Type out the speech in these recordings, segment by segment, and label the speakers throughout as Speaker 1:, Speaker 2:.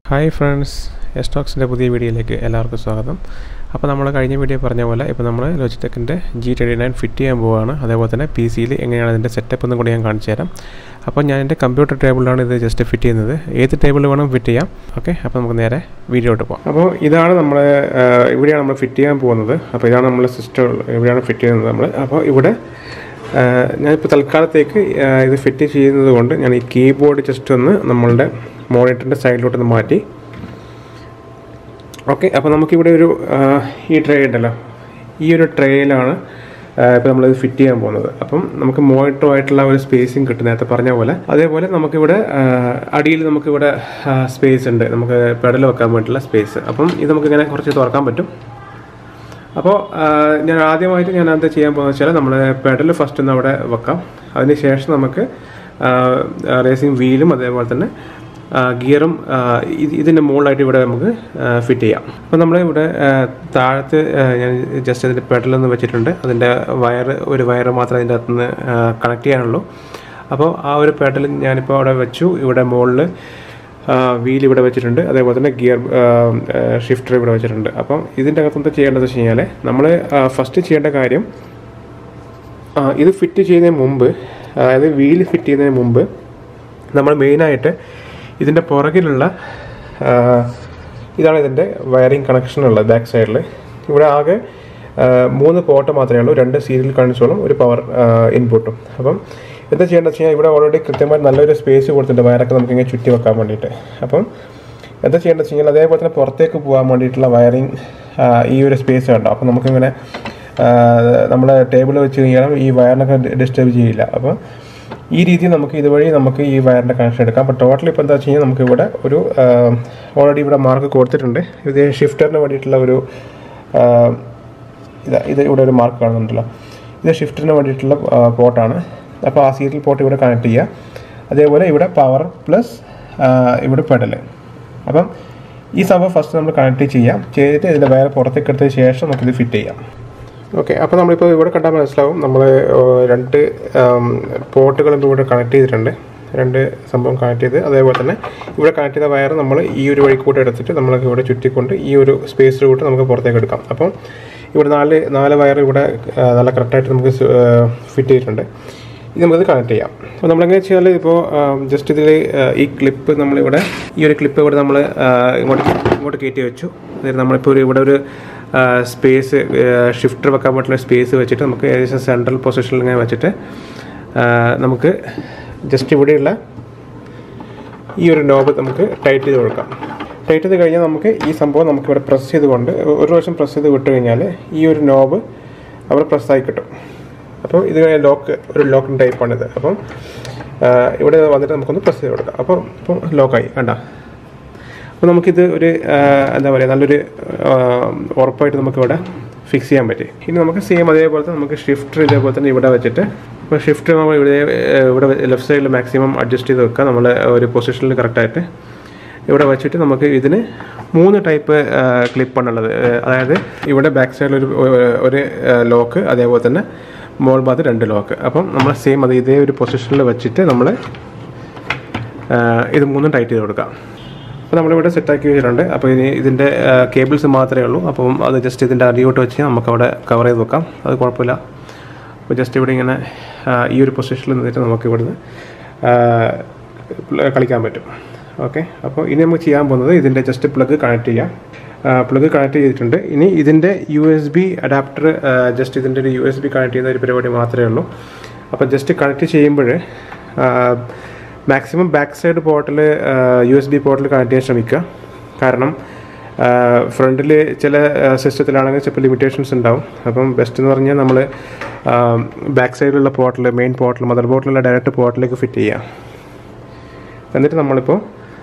Speaker 1: hi friends എസ്റ്റോക്സിൻ്റെ പുതിയ വീഡിയോയിലേക്ക് എല്ലാവർക്കും സ്വാഗതം അപ്പോൾ നമ്മൾ കഴിഞ്ഞ വീഡിയോ പറഞ്ഞ പോലെ ഇപ്പോൾ നമ്മൾ ലോജിടെക്കിൻ്റെ ജി തേർട്ടി നയൻ ഫിറ്റ് ചെയ്യാൻ പോവുകയാണ് അതേപോലെ തന്നെ പി സിയിൽ എങ്ങനെയാണ് അതിൻ്റെ സെറ്റപ്പ് എന്നും കൂടി ഞാൻ കാണിച്ചു തരാം അപ്പോൾ ഞാൻ എൻ്റെ കമ്പ്യൂട്ടർ ടേബിളിലാണ് ഇത് ജസ്റ്റ് ഫിറ്റ് ചെയ്യുന്നത് ഏത് ടേബിളിൽ വേണം ഫിറ്റ് ചെയ്യാം ഓക്കെ അപ്പോൾ നമുക്ക് നേരെ വീഡിയോട്ട് പോകാം അപ്പോൾ ഇതാണ് നമ്മൾ ഇവിടെയാണ് നമ്മൾ ഫിറ്റ് ചെയ്യാൻ പോകുന്നത് അപ്പോൾ ഇതാണ് നമ്മൾ സിസ്റ്റം ഇവിടെയാണ് ഫിറ്റ് ചെയ്യുന്നത് നമ്മൾ അപ്പോൾ ഇവിടെ ഞാനിപ്പോൾ തൽക്കാലത്തേക്ക് ഇത് ഫിറ്റ് ചെയ്യുന്നത് കൊണ്ട് ഞാൻ ഈ കീബോർഡ് ജസ്റ്റ് ഒന്ന് നമ്മളുടെ മോണിറ്ററിൻ്റെ സൈഡിലോട്ടൊന്ന് മാറ്റി ഓക്കെ അപ്പോൾ നമുക്കിവിടെ ഒരു ഈ ട്രേ ഉണ്ടല്ലോ ഈ ഒരു ട്രേയിലാണ് ഇപ്പോൾ നമ്മളിത് ഫിറ്റ് ചെയ്യാൻ പോകുന്നത് അപ്പം നമുക്ക് മോണിറ്ററുമായിട്ടുള്ള ഒരു സ്പേസിങ് കിട്ടും നേരത്തെ പറഞ്ഞ പോലെ അതേപോലെ നമുക്കിവിടെ അടിയിൽ നമുക്കിവിടെ സ്പേസ് ഉണ്ട് നമുക്ക് പെഡൽ വെക്കാൻ വേണ്ടിയിട്ടുള്ള സ്പേസ് അപ്പം ഇത് നമുക്കിങ്ങനെ കുറച്ച് തുറക്കാൻ പറ്റും അപ്പോൾ ഞാൻ ആദ്യമായിട്ട് ഞാൻ എന്താ ചെയ്യാൻ പോകുന്നത് വെച്ചാൽ നമ്മൾ പെഡൽ ഫസ്റ്റ് ഒന്ന് അവിടെ വെക്കാം അതിന് ശേഷം നമുക്ക് റേസിംഗ് വീലും അതേപോലെ തന്നെ ഗിയറും ഇതിൻ്റെ മുകളിലായിട്ട് ഇവിടെ നമുക്ക് ഫിറ്റ് ചെയ്യാം അപ്പോൾ നമ്മൾ ഇവിടെ താഴത്ത് ഞാൻ ജസ്റ്റ് അതിൻ്റെ പെഡലൊന്ന് വെച്ചിട്ടുണ്ട് അതിൻ്റെ വയർ ഒരു വയർ മാത്രമേ അതിൻ്റെ അകത്തുനിന്ന് കണക്ട് ചെയ്യാനുള്ളൂ അപ്പോൾ ആ ഒരു പെഡൽ ഞാനിപ്പോൾ അവിടെ വെച്ചു ഇവിടെ മുകളിൽ വീൽ ഇവിടെ വെച്ചിട്ടുണ്ട് അതേപോലെ തന്നെ ഗിയർ ഷിഫ്റ്റർ ഇവിടെ വെച്ചിട്ടുണ്ട് അപ്പം ഇതിൻ്റെ അകത്ത് എന്താ ചെയ്യേണ്ടത് വെച്ച് കഴിഞ്ഞാൽ നമ്മൾ ഫസ്റ്റ് ചെയ്യേണ്ട കാര്യം ഇത് ഫിറ്റ് ചെയ്യുന്നതിന് മുമ്പ് അതായത് വീൽ ഫിറ്റ് ചെയ്യുന്നതിന് മുമ്പ് നമ്മൾ മെയിനായിട്ട് ഇതിൻ്റെ പുറകിലുള്ള ഇതാണ് ഇതിൻ്റെ വയറിംഗ് കണക്ഷൻ ഉള്ളത് ബാക്ക് സൈഡിൽ ഇവിടെ ആകെ മൂന്ന് പോർട്ട് മാത്രമേ ഉള്ളൂ രണ്ട് സീരിയൽ കൺസോളും ഒരു പവർ ഇൻപുട്ടും അപ്പം എന്താ ചെയ്യേണ്ടത് വെച്ച് കഴിഞ്ഞാൽ ഇവിടെ ഓൾറെഡി കൃത്യമായി നല്ലൊരു സ്പേസ് കൊടുത്തിട്ടുണ്ട് വയറൊക്കെ നമുക്ക് ഇങ്ങനെ ചുറ്റി വെക്കാൻ വേണ്ടിയിട്ട് അപ്പം എന്താ ചെയ്യേണ്ടത് വെച്ച് കഴിഞ്ഞാൽ അതേപോലെ തന്നെ പുറത്തേക്ക് പോകാൻ വേണ്ടിയിട്ടുള്ള വയറിങ് ഈ ഒരു സ്പേസ് കണ്ടോ അപ്പം നമുക്കിങ്ങനെ നമ്മൾ ടേബിൾ വെച്ച് കഴിഞ്ഞാൽ ഈ വയറിനൊക്കെ ഡിസ്റ്റർബ് ചെയ്യില്ല അപ്പം ഈ രീതിയിൽ നമുക്ക് ഇതുവഴി നമുക്ക് ഈ വയറിൻ്റെ കണക്ഷൻ എടുക്കാം അപ്പോൾ ടോട്ടൽ ഇപ്പോൾ എന്താ വെച്ച് കഴിഞ്ഞാൽ നമുക്ക് ഇവിടെ ഒരു ഓൾറെഡി ഇവിടെ മാർക്ക് കൊടുത്തിട്ടുണ്ട് ഇത് ഷിഫ്റ്ററിന് വേണ്ടിയിട്ടുള്ള ഒരു ഇത് ഇത് ഇവിടെ ഒരു മാർക്ക് കാണുന്നുണ്ടല്ലോ ഇത് ഷിഫ്റ്ററിന് വേണ്ടിയിട്ടുള്ള പോർട്ടാണ് അപ്പോൾ ആ സീരിയൽ പോർട്ട് ഇവിടെ കണക്ട് ചെയ്യുക അതേപോലെ ഇവിടെ പവർ പ്ലസ് ഇവിടെ പെഡൽ അപ്പം ഈ സംഭവം ഫസ്റ്റ് നമ്മൾ കണക്ട് ചെയ്യാം ചെയ്തിട്ട് ഇതിൻ്റെ വയർ പുറത്തേക്ക് എടുത്തതിന് ശേഷം നമുക്കിത് ഫിറ്റ് ചെയ്യാം ഓക്കെ അപ്പോൾ നമ്മളിപ്പോൾ ഇവിടെ കണ്ടാൽ മനസ്സിലാവും നമ്മൾ രണ്ട് പോർട്ടുകളും ഇവിടെ കണക്ട് ചെയ്തിട്ടുണ്ട് രണ്ട് സംഭവം കണക്ട് ചെയ്ത് അതേപോലെ തന്നെ ഇവിടെ കണക്ട് ചെയ്ത വയർ നമ്മൾ ഈ ഒരു വഴി കൂട്ട് എടുത്തിട്ട് നമ്മൾക്ക് ഇവിടെ ചുറ്റിക്കൊണ്ട് ഈ ഒരു സ്പേസിൽ നമുക്ക് പുറത്തേക്ക് എടുക്കാം അപ്പം ഇവിടെ നാല് നാല് വയർ ഇവിടെ നല്ല കറക്റ്റായിട്ട് നമുക്ക് ഫിറ്റ് ചെയ്തിട്ടുണ്ട് ഇത് നമുക്കത് കണക്ട് ചെയ്യാം അപ്പോൾ നമ്മളെങ്ങനെ വെച്ചാൽ ഇപ്പോൾ ജസ്റ്റ് ഇതിൽ ഈ ക്ലിപ്പ് നമ്മളിവിടെ ഈ ഒരു ക്ലിപ്പ് ഇവിടെ നമ്മൾ ഇങ്ങോട്ട് ഇങ്ങോട്ട് കയറ്റി വെച്ചു അതായത് നമ്മളിപ്പോൾ ഒരു ഇവിടെ ഒരു സ്പേസ് ഷിഫ്റ്റർ വെക്കാൻ പറ്റുന്ന സ്പേസ് വെച്ചിട്ട് നമുക്ക് ഏകദേശം സെൻട്രൽ പൊസിഷനിൽ ഇങ്ങനെ വെച്ചിട്ട് നമുക്ക് ജസ്റ്റ് ഇവിടെയുള്ള ഈ ഒരു നോബ് നമുക്ക് ടൈറ്റ് ചെയ്ത് കൊടുക്കാം ടൈറ്റ് ചെയ്ത് കഴിഞ്ഞാൽ നമുക്ക് ഈ സംഭവം നമുക്ക് ഇവിടെ പ്രസ് ചെയ്തുകൊണ്ട് ഒരു പ്രാവശ്യം പ്രസ് ചെയ്ത് വിട്ട് കഴിഞ്ഞാൽ ഈ ഒരു നോബ് അവിടെ പ്രസ്സായി കിട്ടും അപ്പോൾ ഇത് ലോക്ക് ഒരു ലോക്കിംഗ് ടൈപ്പാണിത് അപ്പം ഇവിടെ വന്നിട്ട് നമുക്കൊന്ന് പ്രസ് ചെയ്ത് കൊടുക്കാം അപ്പോൾ ഇപ്പം ലോക്കായി കണ്ട അപ്പോൾ നമുക്കിത് ഒരു എന്താ പറയുക നല്ലൊരു ഉറപ്പായിട്ട് നമുക്കിവിടെ ഫിക്സ് ചെയ്യാൻ പറ്റി ഇനി നമുക്ക് സെയിം അതേപോലെ തന്നെ നമുക്ക് ഷിഫ്റ്റർ ഇതേപോലെ തന്നെ ഇവിടെ വെച്ചിട്ട് ഇപ്പോൾ ഷിഫ്റ്റ് നമ്മൾ ഇവിടെ ഇവിടെ ലെഫ്റ്റ് സൈഡിൽ മാക്സിമം അഡ്ജസ്റ്റ് ചെയ്ത് വെക്കുക നമ്മൾ ഒരു പൊസിഷനിൽ കറക്റ്റായിട്ട് ഇവിടെ വെച്ചിട്ട് നമുക്ക് ഇതിന് മൂന്ന് ടൈപ്പ് ക്ലിപ്പാണുള്ളത് അതായത് ഇവിടെ ബാക്ക് സൈഡിൽ ഒരു ഒരു ലോക്ക് അതേപോലെ തന്നെ മോൾ ഭാഗത്ത് രണ്ട് ലോക്ക് അപ്പം നമ്മൾ സെയിം അത് ഇതേ ഒരു പൊസിഷനിൽ വെച്ചിട്ട് നമ്മൾ ഇത് മൂന്നും ടൈറ്റ് ചെയ്ത് കൊടുക്കാം അപ്പോൾ നമ്മളിവിടെ സെറ്റാക്കി വെച്ചിട്ടുണ്ട് അപ്പോൾ ഇനി ഇതിൻ്റെ കേബിൾസ് മാത്രമേ ഉള്ളൂ അപ്പം അത് ജസ്റ്റ് ഇതിൻ്റെ അടിയോട്ട് വെച്ച് നമുക്ക് അവിടെ കവർ ചെയ്ത് വെക്കാം അത് കുഴപ്പമില്ല അപ്പോൾ ജസ്റ്റ് ഇവിടെ ഇങ്ങനെ ഈ ഒരു പൊസിഷനിൽ നിന്നിട്ട് നമുക്ക് ഇവിടുന്ന് കളിക്കാൻ പറ്റും ഓക്കെ അപ്പോൾ ഇനി നമുക്ക് ചെയ്യാൻ പോകുന്നത് ഇതിൻ്റെ ജസ്റ്റ് പ്ലഗ് കണക്ട് ചെയ്യാം പ്ലഗ് കണക്ട് ചെയ്തിട്ടുണ്ട് ഇനി ഇതിൻ്റെ U S B adapter just ഇതിൻ്റെ ഒരു യു എസ് ബി കണക്ട് ചെയ്യുന്ന ഒരു പരിപാടി മാത്രമേ ഉള്ളൂ അപ്പോൾ ജസ്റ്റ് കണക്ട് ചെയ്യുമ്പോൾ മാക്സിമം ബാക്ക് സൈഡ് പോർട്ടിൽ യു എസ് ബി പോർട്ടിൽ കണക്ട് ചെയ്യാൻ ശ്രമിക്കുക കാരണം ഫ്രണ്ടിൽ ചില സിസ്റ്റത്തിലാണെങ്കിൽ ചിലപ്പോൾ ലിമിറ്റേഷൻസ് ഉണ്ടാവും അപ്പം ബെസ്റ്റ് എന്ന് പറഞ്ഞാൽ നമ്മൾ ബാക്ക് സൈഡിലുള്ള പോർട്ടിൽ മെയിൻ പോർട്ടിൽ മദർ ബോർഡിലുള്ള ഡയറക്റ്റ് പോർട്ടിലേക്ക് ഫിറ്റ് ചെയ്യാം എന്നിട്ട് നമ്മളിപ്പോൾ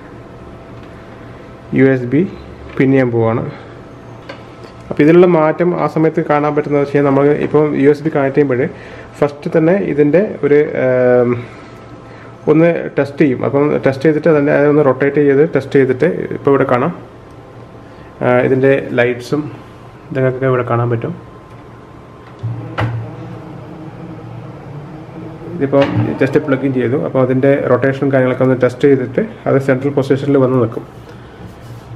Speaker 1: യു എസ് ബി പിൻ ചെയ്യാൻ പോവാണ് അപ്പോൾ ഇതിലുള്ള മാറ്റം ആ സമയത്ത് കാണാൻ പറ്റുന്നത് വെച്ച് കഴിഞ്ഞാൽ നമ്മൾ ഇപ്പോൾ യു എസ് ബി കണക്ട് ചെയ്യുമ്പോൾ ഫസ്റ്റ് തന്നെ ഇതിൻ്റെ ഒരു ഒന്ന് ടെസ്റ്റ് ചെയ്യും അപ്പം ടെസ്റ്റ് ചെയ്തിട്ട് തന്നെ അതൊന്ന് റൊട്ടേറ്റ് ചെയ്ത് ടെസ്റ്റ് ചെയ്തിട്ട് ഇപ്പോൾ ഇവിടെ കാണാം ഇതിൻ്റെ ലൈറ്റ്സും ഇതൊക്കെ ഇവിടെ കാണാൻ പറ്റും ഇതിപ്പോൾ ജസ്റ്റ് പ്ലഗ് ഇൻ ചെയ്തു അപ്പോൾ അതിൻ്റെ റൊട്ടേഷനും കാര്യങ്ങളൊക്കെ ഒന്ന് ടെസ്റ്റ് ചെയ്തിട്ട് അത് സെൻട്രൽ പൊസിഷനിൽ വന്ന് നിൽക്കും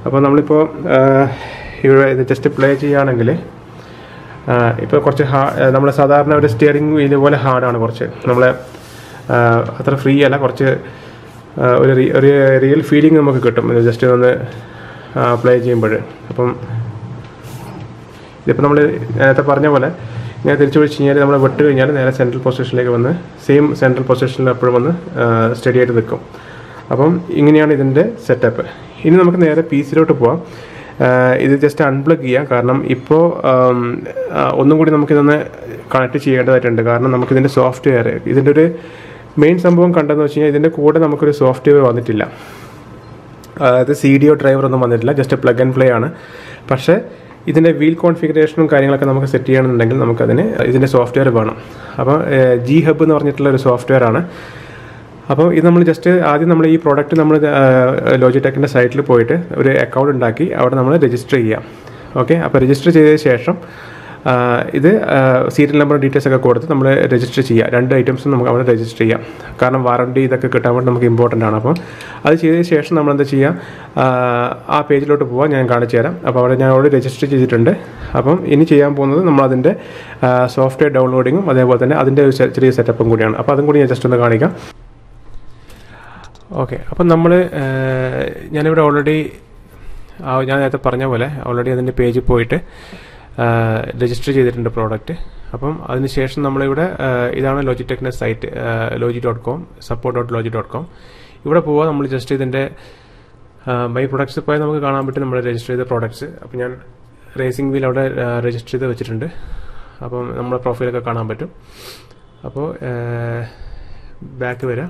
Speaker 1: അപ്പോൾ നമ്മളിപ്പോൾ ഇവിടെ ഇത് ജസ്റ്റ് പ്ലേ ചെയ്യുകയാണെങ്കിൽ ഇപ്പോൾ കുറച്ച് ഹാ നമ്മൾ സാധാരണ ഒരു സ്റ്റിയറിംഗ് വീല് പോലെ ഹാർഡാണ് കുറച്ച് നമ്മളെ ആ, അത്ര ഫ്രീ അല്ല കുറച്ച് ആ, ഒരു റി- ഒരു റിയൽ ഫീലിംഗ് നമുക്ക് കിട്ടും ഇത് ജസ്റ്റ് ഒന്ന് പ്ലേ ചെയ്യുമ്പോൾ അപ്പം ഇതിപ്പോൾ നമ്മൾ നേരത്തെ പറഞ്ഞ പോലെ ഇങ്ങനെ തിരിച്ചു വെച്ച് കഴിഞ്ഞാൽ നമ്മൾ വിട്ട് കഴിഞ്ഞാൽ നേരെ സെൻട്രൽ പൊസിഷനിലേക്ക് വന്ന് സെയിം സെൻട്രൽ പൊസിഷനിൽ എപ്പോഴും വന്ന് സ്റ്റഡി ആയിട്ട് നിൽക്കും അപ്പം ഇങ്ങനെയാണ് ഇതിൻ്റെ സെറ്റപ്പ് ഇനി നമുക്ക് നേരെ പി സിയിലോട്ട് പോവാം ആ, ഇത് ജസ്റ്റ് അൺപ്ലഗ് ചെയ്യാം കാരണം ഇപ്പോൾ ഒന്നും കൂടി നമുക്കിതൊന്ന് കണക്ട് ചെയ്യേണ്ടതായിട്ടുണ്ട് കാരണം നമുക്കിതിൻ്റെ സോഫ്റ്റ്വെയർ ഇതിൻ്റെ ഒരു മെയിൻ സംഭവം കണ്ടെന്ന് വെച്ച് കഴിഞ്ഞാൽ ഇതിൻ്റെ കൂടെ നമുക്കൊരു സോഫ്റ്റ്വെയർ വന്നിട്ടില്ല അതായത് സി ഡി ഒ ഡ്രൈവർ ഒന്നും വന്നിട്ടില്ല ജസ്റ്റ് പ്ലഗ് ആൻഡ് പ്ലേ ആണ് പക്ഷേ ഇതിൻ്റെ വീൽ കോൺഫിഗറേഷനും കാര്യങ്ങളൊക്കെ നമുക്ക് സെറ്റ് ചെയ്യണമെന്നുണ്ടെങ്കിൽ നമുക്കതിന് ഇതിൻ്റെ സോഫ്റ്റ്വെയർ വേണം അപ്പോൾ ജി ഹബ് എന്ന് പറഞ്ഞിട്ടുള്ള ഒരു സോഫ്റ്റ്വെയർ ആണ് അപ്പോൾ ഇത് നമ്മൾ ജസ്റ്റ് ആദ്യം നമ്മൾ ഈ പ്രോഡക്റ്റ് നമ്മൾ ലോജിടെക്കിൻ്റെ സൈറ്റിൽ പോയിട്ട് ഒരു അക്കൗണ്ട് ഉണ്ടാക്കി അവിടെ നമ്മൾ രജിസ്റ്റർ ചെയ്യാം ഓക്കെ അപ്പോൾ രജിസ്റ്റർ ചെയ്തതിന് ശേഷം ആ, ഇത് സീരിയൽ നമ്പർ ഡീറ്റെയിൽസ് ഒക്കെ കൊടുത്ത് നമ്മൾ രജിസ്റ്റർ ചെയ്യുക രണ്ട് ഐറ്റംസും നമുക്ക് അവിടെ രജിസ്റ്റർ ചെയ്യാം കാരണം വാറണ്ടി ഇതൊക്കെ കിട്ടാൻ വേണ്ടി നമുക്ക് ഇമ്പോർട്ടൻ്റ് ആണ് അപ്പം അത് ചെയ്തതിന് ശേഷം നമ്മൾ എന്താ ചെയ്യുക ആ, ആ പേജിലോട്ട് പോകാൻ ഞാൻ കാണിച്ചു തരാം അപ്പോൾ അവിടെ ഞാൻ അവിടെ രജിസ്റ്റർ ചെയ്തിട്ടുണ്ട് അപ്പം ഇനി ചെയ്യാൻ പോകുന്നത് നമ്മൾ അതിൻ്റെ സോഫ്റ്റ്വെയർ ഡൗൺലോഡിങ്ങും അതേപോലെ തന്നെ അതിൻ്റെ ഒരു ചെ- ചെറിയ സെറ്റപ്പും കൂടിയാണ് അപ്പോൾ അതും കൂടി ഞാൻ ജസ്റ്റ് ഒന്ന് കാണിക്കാം ഓക്കെ അപ്പം നമ്മൾ ഞാനിവിടെ ഓൾറെഡി ഞാൻ നേരത്തെ പറഞ്ഞ പോലെ ഓൾറെഡി അതിൻ്റെ പേജിൽ പോയിട്ട് രജിസ്റ്റർ ചെയ്തിട്ടുണ്ട് പ്രോഡക്റ്റ് അപ്പം അതിനുശേഷം നമ്മളിവിടെ ആ, ഇതാണ് ലോജിടെക്കിൻ്റെ site Logi dot com support dot Logi dot com ഇവിടെ പോവാം നമ്മൾ ജസ്റ്റ് ഇതിൻ്റെ മൈ പ്രൊഡക്ട്സ് പോയാൽ നമുക്ക് കാണാൻ പറ്റും നമ്മൾ രജിസ്റ്റർ ചെയ്ത പ്രോഡക്ട്സ് അപ്പം ഞാൻ റേസിംഗ് വീൽ അവിടെ രജിസ്റ്റർ ചെയ്ത് വെച്ചിട്ടുണ്ട് അപ്പം നമ്മുടെ പ്രൊഫൈലൊക്കെ കാണാൻ പറ്റും അപ്പോൾ ബാക്ക് വരാം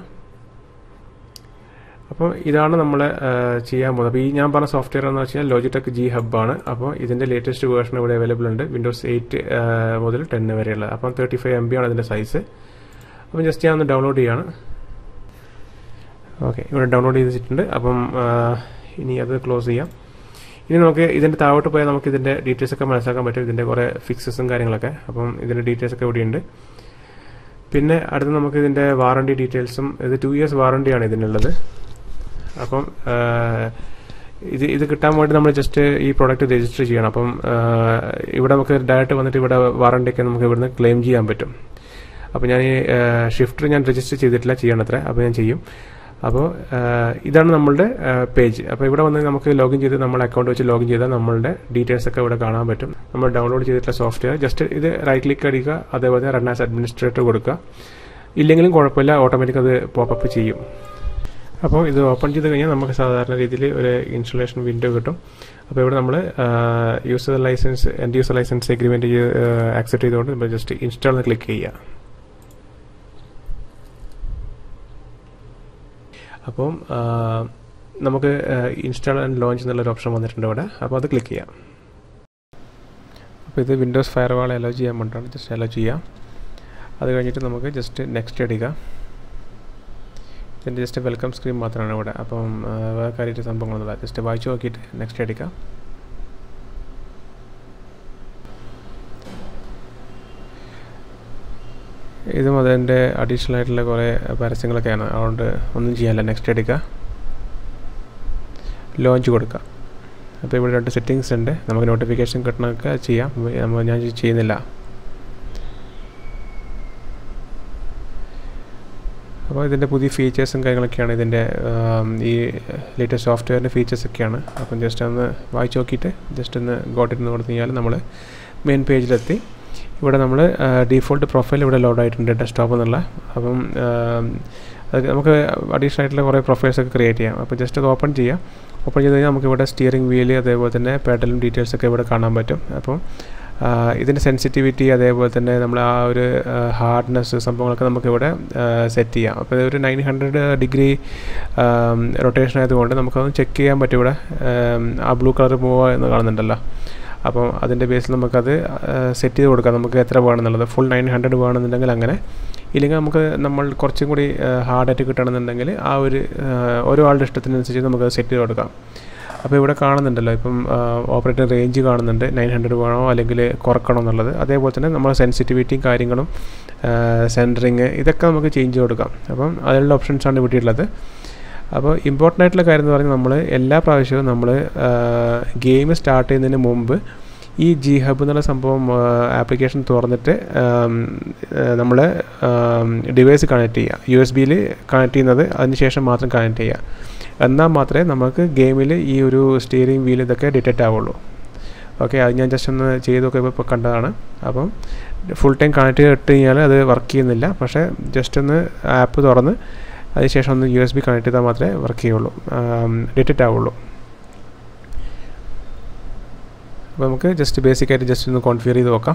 Speaker 1: അപ്പോൾ ഇതാണ് നമ്മൾ ചെയ്യാൻ പോകുന്നത് അപ്പോൾ ഈ ഞാൻ പറഞ്ഞ സോഫ്റ്റ്വെയർ എന്ന് വെച്ചാൽ ലോജിടെക് ജി ഹബ് ആണ് അപ്പോൾ ഇതിൻ്റെ ലേറ്റസ്റ്റ് വേർഷൻ ഇവിടെ അവൈലബിൾ ഉണ്ട് വിൻഡോസ് എയ്റ്റ് മുതൽ ടെൻ വരെയുള്ളത് അപ്പം തേർട്ടി ഫൈവ് എം ബി ആണ് ഇതിൻ്റെ സൈസ് അപ്പം ജസ്റ്റ് ഞാൻ ഒന്ന് ഡൗൺലോഡ് ചെയ്യാണ് ഓക്കെ ഇവിടെ ഡൗൺലോഡ് ചെയ്ത് വെച്ചിട്ടുണ്ട് അപ്പം ആ, ഇനി അത് ക്ലോസ് ചെയ്യാം ഇനി നമുക്ക് ഇതിൻ്റെ താഴോട്ട് പോയാൽ നമുക്ക് ഇതിൻ്റെ ഡീറ്റെയിൽസ് ഒക്കെ മനസ്സിലാക്കാൻ പറ്റും ഇതിൻ്റെ കുറേ ഫിക്സസും കാര്യങ്ങളൊക്കെ അപ്പം ഇതിൻ്റെ ഡീറ്റെയിൽസ് ഒക്കെ ഇവിടെയുണ്ട് പിന്നെ അടുത്ത് നമുക്ക് ഇതിൻ്റെ വാറണ്ടി ഡീറ്റെയിൽസും ഇത് ടു ഇയേഴ്സ് വാറണ്ടിയാണ് ഇതിനുള്ളത് അപ്പം ആ, ഇത് ഇത് കിട്ടാൻ വേണ്ടി നമ്മൾ ജസ്റ്റ് ഈ പ്രോഡക്റ്റ് രജിസ്റ്റർ ചെയ്യണം അപ്പം ആ, ഇവിടെ നമുക്ക് ഡയറക്റ്റ് വന്നിട്ട് ഇവിടെ വാറണ്ടി ഒക്കെ നമുക്ക് ഇവിടുന്ന് ക്ലെയിം ചെയ്യാൻ പറ്റും അപ്പോൾ ഞാൻ ഈ ഷിഫ്റ്റർ ഞാൻ രജിസ്റ്റർ ചെയ്തിട്ടില്ല ചെയ്യണത്ര അപ്പോൾ ഞാൻ ചെയ്യും അപ്പോൾ ഇതാണ് നമ്മളുടെ പേജ് അപ്പോൾ ഇവിടെ വന്ന് നമുക്ക് ലോഗിൻ ചെയ്ത് നമ്മുടെ അക്കൗണ്ട് വെച്ച് ലോഗിൻ ചെയ്താൽ നമ്മളുടെ ഡീറ്റെയിൽസ് ഒക്കെ ഇവിടെ കാണാൻ പറ്റും നമ്മൾ ഡൗൺലോഡ് ചെയ്തിട്ടുള്ള സോഫ്റ്റ്വെയർ ജസ്റ്റ് ഇത് റൈറ്റ് ക്ലിക്ക് അടിക്കുക അതേപോലെ റൺ ആസ് അഡ്മിനിസ്ട്രേറ്റർ കൊടുക്കുക ഇല്ലെങ്കിലും കുഴപ്പമില്ല ഓട്ടോമാറ്റിക് അത് പോപ്പപ്പ് ചെയ്യും അപ്പോൾ ഇത് ഓപ്പൺ ചെയ്ത് കഴിഞ്ഞാൽ നമുക്ക് സാധാരണ രീതിയിൽ ഒരു ഇൻസ്റ്റലേഷൻ വിൻഡോ കിട്ടും അപ്പോൾ ഇവിടെ നമ്മൾ user licence end user licence agreement accept ചെയ്തുകൊണ്ട് നമ്മൾ ജസ്റ്റ് ഇൻസ്റ്റാൾ എന്ന് ക്ലിക്ക് ചെയ്യുക അപ്പം ആ, നമുക്ക് ഇൻസ്റ്റാൾ ആൻഡ് ലോഞ്ച് എന്നുള്ളൊരു ഓപ്ഷൻ വന്നിട്ടുണ്ട് ഇവിടെ അപ്പോൾ അത് ക്ലിക്ക് ചെയ്യാം അപ്പോൾ ഇത് വിൻഡോസ് ഫയർവാൾ അലോ ചെയ്യാൻ വേണ്ടിയിട്ടാണ് ജസ്റ്റ് അലോ ചെയ്യാം അത് കഴിഞ്ഞിട്ട് നമുക്ക് ജസ്റ്റ് നെക്സ്റ്റ് അടിക്കുക ഇതിൻ്റെ ജസ്റ്റ് വെൽക്കം സ്ക്രീൻ മാത്രമാണ് ഇവിടെ അപ്പം ആ, വേറെ കാര്യമായിട്ട് സംഭവങ്ങളൊന്നുമില്ല ജസ്റ്റ് വായിച്ചു നോക്കിയിട്ട് നെക്സ്റ്റ് അടിക്കാം ഇതും അതിൻ്റെ അഡീഷണൽ ആയിട്ടുള്ള കുറേ പരസ്യങ്ങളൊക്കെയാണ് അതുകൊണ്ട് ഒന്നും ചെയ്യാനില്ല നെക്സ്റ്റ് എടുക്കുക ലോഞ്ച് കൊടുക്കുക അപ്പോൾ ഇവിടെ രണ്ട് സെറ്റിങ്സ് ഉണ്ട് നമുക്ക് നോട്ടിഫിക്കേഷൻ കിട്ടണമൊക്കെ ചെയ്യാം നമ്മൾ ഞാൻ ചെയ്യുന്നില്ല അപ്പോൾ ഇതിൻ്റെ പുതിയ ഫീച്ചേഴ്സും കാര്യങ്ങളൊക്കെയാണ് ഇതിൻ്റെ ആം, ഈ ലേറ്റസ്റ്റ് സോഫ്റ്റ്വെയറിൻ്റെ ഫീച്ചേഴ്സൊക്കെയാണ് അപ്പം ജസ്റ്റ് ഒന്ന് വായിച്ച് നോക്കിയിട്ട് ജസ്റ്റ് ഒന്ന് ഗോട്ടിരുന്ന് കൊടുത്തു കഴിഞ്ഞാൽ നമ്മൾ മെയിൻ പേജിലെത്തി ഇവിടെ നമ്മൾ ഡീഫോൾട്ട് പ്രൊഫൈൽ ഇവിടെ ലോഡ് ആയിട്ടുണ്ട് ഡെസ്ക്ടോപ്പ് എന്നുള്ള അപ്പം ആം, അത് നമുക്ക് അഡീഷണൽ ആയിട്ടുള്ള കുറേ പ്രൊഫൈൽസ് ഒക്കെ ക്രിയേറ്റ് ചെയ്യാം അപ്പോൾ ജസ്റ്റ് അത് ഓപ്പൺ ചെയ്യാം ഓപ്പൺ ചെയ്ത് കഴിഞ്ഞാൽ നമുക്ക് ഇവിടെ സ്റ്റിയറിംഗ് വീല് അതേപോലെ തന്നെ പെഡലും ഡീറ്റെയിൽസ് ഒക്കെ ഇവിടെ കാണാൻ പറ്റും അപ്പം ആ, ഇതിൻ്റെ സെൻസിറ്റിവിറ്റി അതേപോലെ തന്നെ നമ്മൾ ആ ഒരു ഹാർഡ്നെസ് സംഭവങ്ങളൊക്കെ നമുക്കിവിടെ സെറ്റ് ചെയ്യാം അപ്പോൾ ഇത് ഒരു നയൻ ഹൺഡ്രഡ് ഡിഗ്രി റൊട്ടേഷൻ ആയതുകൊണ്ട് നമുക്കതൊന്ന് ചെക്ക് ചെയ്യാൻ പറ്റും ഇവിടെ ആം, ആ ബ്ലൂ കളർ മൂവ് എന്ന് കാണുന്നുണ്ടല്ലോ അപ്പം അതിൻ്റെ ബേസിൽ നമുക്കത് സെറ്റ് ചെയ്ത് കൊടുക്കാം നമുക്ക് എത്ര വേണമെന്നുള്ളത് ഫുൾ നയൻ ഹൺഡ്രഡ് വേണമെന്നുണ്ടെങ്കിൽ അങ്ങനെ ഇല്ലെങ്കിൽ നമുക്ക് നമ്മൾ കുറച്ചും കൂടി ഹാർഡായിട്ട് കിട്ടണമെന്നുണ്ടെങ്കിൽ ആ ഒരു ആ, ഓരോ ആളുടെ ഇഷ്ടത്തിനനുസരിച്ച് നമുക്ക് സെറ്റ് ചെയ്ത് കൊടുക്കാം അപ്പോൾ ഇവിടെ കാണുന്നുണ്ടല്ലോ ഇപ്പം ഓപ്പറേറ്റിംഗ് റേഞ്ച് കാണുന്നുണ്ട് നയൻ ഹൺഡ്രഡ് വേണോ അല്ലെങ്കിൽ കുറക്കണോ എന്നുള്ളത് അതേപോലെ തന്നെ നമ്മുടെ സെൻസിറ്റിവിറ്റിയും കാര്യങ്ങളും സെൻറ്ററിങ് ഇതൊക്കെ നമുക്ക് ചേഞ്ച് കൊടുക്കാം അപ്പം അതിനുള്ള ഓപ്ഷൻസാണ് ഇവിടെ ഉള്ളത് അപ്പോൾ ഇമ്പോർട്ടൻ്റ് ആയിട്ടുള്ള കാര്യം എന്ന് പറഞ്ഞാൽ നമ്മൾ എല്ലാ പ്രാവശ്യവും നമ്മൾ ഗെയിം സ്റ്റാർട്ട് ചെയ്യുന്നതിന് മുമ്പ് ഈ ജി ഹബ് എന്നുള്ള സംഭവം ആപ്ലിക്കേഷൻ തുറന്നിട്ട് നമ്മൾ ഡിവൈസ് കണക്ട് ചെയ്യുക യു എസ് ബിയിൽ കണക്ട് ചെയ്യുന്നത് അതിന് ശേഷം മാത്രം കണക്ട് ചെയ്യുക എന്നാൽ മാത്രമേ നമുക്ക് ഗെയിമിൽ ഈ ഒരു സ്റ്റിയറിംഗ് വീൽ ഇതൊക്കെ ഡിറ്റക്റ്റ് ആവുള്ളൂ ഓക്കെ അത് ഞാൻ ജസ്റ്റ് ഒന്ന് ചെയ്തൊക്കെ ഇപ്പോൾ കണ്ടതാണ് അപ്പം ഫുൾ ടൈം കണക്ട് ചെയ്ത് ഇട്ട് കഴിഞ്ഞാൽ അത് വർക്ക് ചെയ്യുന്നില്ല പക്ഷേ ജസ്റ്റ് ഒന്ന് ആപ്പ് തുറന്ന് അതിനുശേഷം ഒന്ന് യു എസ് ബി കണക്ട് ചെയ്താൽ മാത്രമേ വർക്ക് ചെയ്യുള്ളൂ ഡിറ്റക്റ്റ് ആവുള്ളൂ അപ്പോൾ നമുക്ക് ജസ്റ്റ് ബേസിക്കായിട്ട് ജസ്റ്റ് ഒന്ന് കോൺഫിയർ ചെയ്ത് നോക്കാം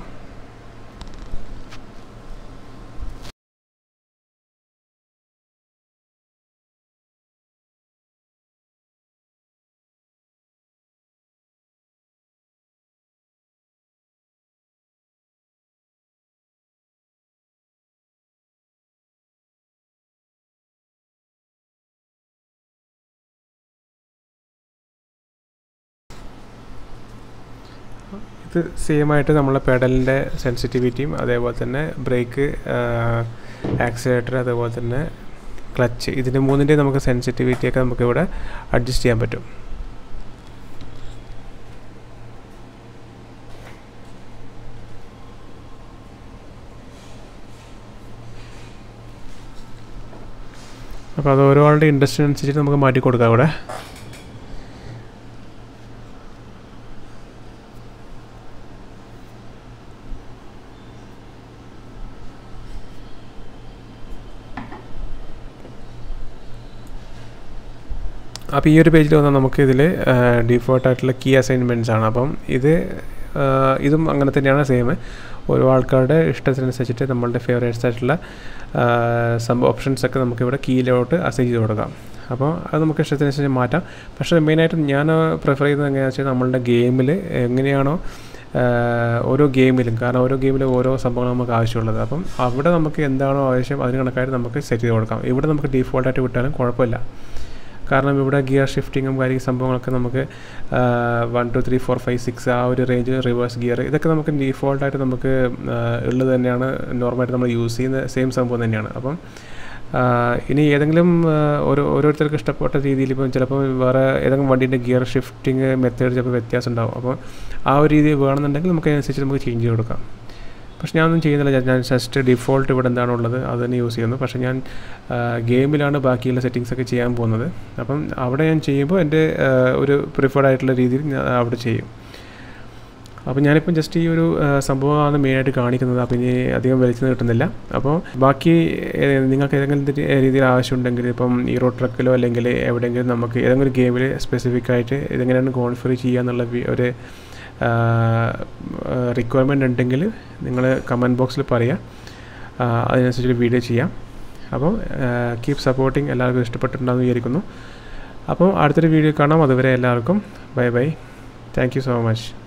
Speaker 1: ഇത് സെയിം ആയിട്ട് നമ്മളെ പെഡലിൻ്റെ സെൻസിറ്റിവിറ്റിയും അതേപോലെ തന്നെ ബ്രേക്ക് ആക്സിലേറ്റർ അതേപോലെ തന്നെ ക്ലച്ച് ഇതിൻ്റെ മൂന്നിൻ്റെ നമുക്ക് സെൻസിറ്റിവിറ്റിയൊക്കെ നമുക്കിവിടെ അഡ്ജസ്റ്റ് ചെയ്യാൻ പറ്റും അപ്പോൾ അത് ഓരോ ആളുടെ ഇൻട്രസ്റ്റിന് അനുസരിച്ച് നമുക്ക് മാറ്റി കൊടുക്കാം ഇവിടെ അപ്പോൾ ഈ ഒരു പേജിൽ വന്നാൽ നമുക്ക് ഇതിൽ ഡിഫോൾട്ട് ആയിട്ടുള്ള കീ അസൈൻമെൻറ്റ്സ് ആണ് അപ്പം ഇത് ഇതും അങ്ങനെ തന്നെയാണ് സെയിം ഓരോ ആൾക്കാരുടെ ഇഷ്ടത്തിനനുസരിച്ചിട്ട് നമ്മളുടെ ഫേവറേറ്റ്സ് ആയിട്ടുള്ള സം ഓപ്ഷൻസ് ഒക്കെ നമുക്കിവിടെ കീയിലോട്ട് അസൈൻ ചെയ്ത് കൊടുക്കാം അപ്പോൾ അത് നമുക്ക് ഇഷ്ടത്തിനനുസരിച്ച് മാറ്റാം പക്ഷേ മെയിനായിട്ട് ഞാൻ പ്രിഫർ ചെയ്യുന്നത് എങ്ങനെയാണെന്ന് വെച്ചാൽ നമ്മളുടെ ഗെയിമിൽ എങ്ങനെയാണോ ഓരോ ഗെയിമിലും കാരണം ഓരോ ഗെയിമിലും ഓരോ സംഭവങ്ങൾ നമുക്ക് ആവശ്യമുള്ളത് അപ്പം അവിടെ നമുക്ക് എന്താണോ ആവശ്യം അതിന് കണക്കായിട്ട് നമുക്ക് സെറ്റ് ചെയ്ത് കൊടുക്കാം ഇവിടെ നമുക്ക് ഡീഫോൾട്ടായിട്ട് വിട്ടാലും കുഴപ്പമില്ല കാരണം ഇവിടെ ഗിയർ ഷിഫ്റ്റിങ്ങും കാര്യ സംഭവങ്ങളൊക്കെ നമുക്ക് one two three four five six ആ ഒരു റേഞ്ച് റിവേഴ്സ് ഗിയർ ഇതൊക്കെ നമുക്ക് ഡീഫോൾട്ടായിട്ട് നമുക്ക് ഉള്ളത് തന്നെയാണ് നോർമലായിട്ട് നമ്മൾ യൂസ് ചെയ്യുന്ന സെയിം സംഭവം തന്നെയാണ് അപ്പം ഇനി ഏതെങ്കിലും ഓരോ ഓരോരുത്തർക്ക് ഇഷ്ടപ്പെട്ട രീതിയിൽ ഇപ്പം ചിലപ്പോൾ വേറെ ഏതെങ്കിലും വണ്ടീൻ്റെ ഗിയർ ഷിഫ്റ്റിംഗ് മെത്തേഡ് ചിലപ്പോൾ വ്യത്യാസം ഉണ്ടാവും അപ്പോൾ ആ ഒരു രീതി വേണമെന്നുണ്ടെങ്കിൽ നമുക്ക് അതിനനുസരിച്ച് നമുക്ക് ചേഞ്ച് ചെയ്ത് കൊടുക്കാം പക്ഷെ ഞാനൊന്നും ചെയ്യുന്നില്ല ഞാൻ ജസ്റ്റ് ഡിഫോൾട്ട് ഇവിടെ എന്താണുള്ളത് അത് തന്നെ യൂസ് ചെയ്യുന്നു പക്ഷേ ഞാൻ ഗെയിമിലാണ് ബാക്കിയുള്ള സെറ്റിങ്സ് ഒക്കെ ചെയ്യാൻ പോകുന്നത് അപ്പം അവിടെ ഞാൻ ചെയ്യുമ്പോൾ എൻ്റെ ഒരു പ്രിഫേർഡ് ആയിട്ടുള്ള രീതിയിൽ ഞാൻ അവിടെ ചെയ്യും അപ്പോൾ ഞാനിപ്പം ജസ്റ്റ് ഈ ഒരു സംഭവമാണ് മെയിനായിട്ട് കാണിക്കുന്നത് അപ്പോൾ ഇനി അധികം വലിച്ചു കിട്ടുന്നില്ല അപ്പോൾ ബാക്കി നിങ്ങൾക്ക് ഏതെങ്കിലും രീതിയിൽ ആവശ്യമുണ്ടെങ്കിൽ ഇപ്പം ഈ റോഡ് ട്രക്കിലോ അല്ലെങ്കിൽ എവിടെയെങ്കിലും നമുക്ക് ഏതെങ്കിലും ഗെയിമിൽ സ്പെസിഫിക് ആയിട്ട് ഇതെങ്ങനെയാണ് കോൺഫിഗർ ചെയ്യുക എന്നുള്ള ഒരു റിക്വയർമെൻ്റ് ഉണ്ടെങ്കിൽ നിങ്ങൾ കമൻറ്റ് ബോക്സിൽ പറയുക അതിനനുസരിച്ച് വീഡിയോ ചെയ്യാം അപ്പോൾ കീപ് സപ്പോർട്ടിങ് എല്ലാവർക്കും ഇഷ്ടപ്പെട്ടിട്ടുണ്ടെന്ന് വിചാരിക്കുന്നു അപ്പോൾ അടുത്തൊരു വീഡിയോ കാണാം അതുവരെ എല്ലാവർക്കും bye bye thank you so much